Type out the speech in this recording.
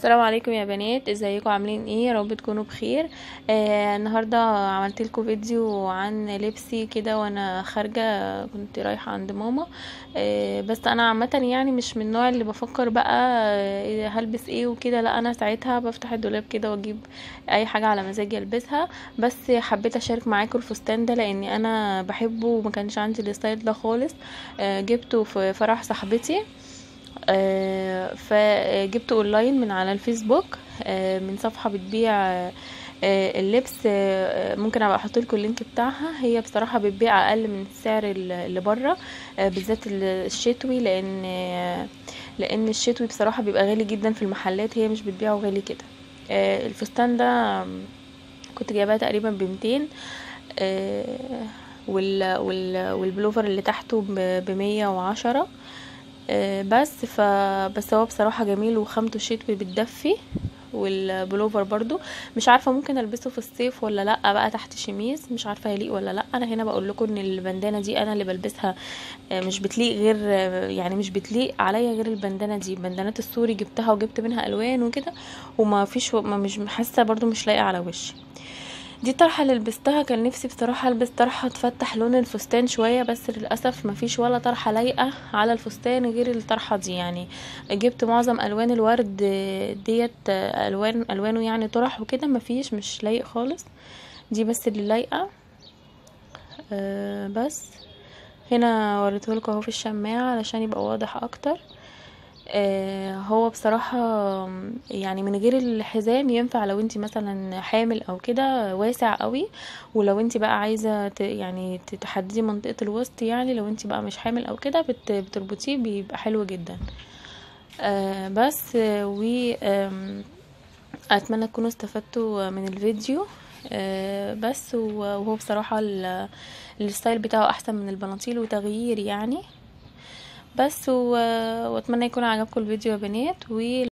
السلام عليكم يا بنات ازيكم عاملين ايه يا رب تكونوا بخير آه النهارده عملت لكم فيديو عن لبسي كده وانا خارجه كنت رايحه عند ماما آه بس انا عامه يعني مش من النوع اللي بفكر بقى آه هلبس ايه وكده لا انا ساعتها بفتح الدولاب كده واجيب اي حاجه على مزاجي البسها بس حبيت اشارك معاكم الفستان ده لاني انا بحبه وما كانش عندي الستايل ده خالص آه جبته في فرح صاحبتي آه فجبته اونلاين من على الفيسبوك آه من صفحه بتبيع آه اللبس ممكن ابقى احط لكم اللينك بتاعها هي بصراحه بتبيع اقل من السعر اللي بره بالذات الشتوي لان لان الشتوي بصراحه بيبقى غالي جدا في المحلات هي مش بتبيعه غالي كده الفستان ده كنت جايباه تقريبا بمتين وال وال والبلوفر اللي تحته بمية وعشرة بس ف بس هو بصراحه جميل وخامته شتوي بتدفي والبلوفر برضو مش عارفه ممكن البسه في الصيف ولا لا بقى تحت شميز مش عارفه يليق ولا لا انا هنا بقول لكم ان البندانه دي انا اللي بلبسها مش بتليق غير يعني مش بتليق عليا غير البندانه دي البندانات السوري جبتها وجبت منها الوان وكده وما فيش ما مش حاسه برضو مش لايقه على وشي دي الطرحة اللي لبستها كان نفسي بصراحة البس طرحة تفتح لون الفستان شوية بس للأسف مفيش ولا طرحة لايقة على الفستان غير الطرحة دي يعني جبت معظم ألوان الورد ديت ألوان ألوانه يعني طرح وكده مفيش مش لايق خالص دي بس اللي لايقة أه بس هنا وريتهولكوا اهو في الشماعة علشان يبقى واضح اكتر آه هو بصراحة يعني من غير الحزام ينفع لو انت مثلا حامل او كده واسع قوي ولو انت بقى عايزة يعني تحددي منطقة الوسط يعني لو انت بقى مش حامل او كده بتربطيه بيبقى حلو جدا آه بس و اتمنى تكونوا استفدتوا من الفيديو آه بس وهو بصراحة الستايل بتاعه احسن من البناطيل وتغيير يعني بس واتمنى يكون عجبكم الفيديو يا بنات و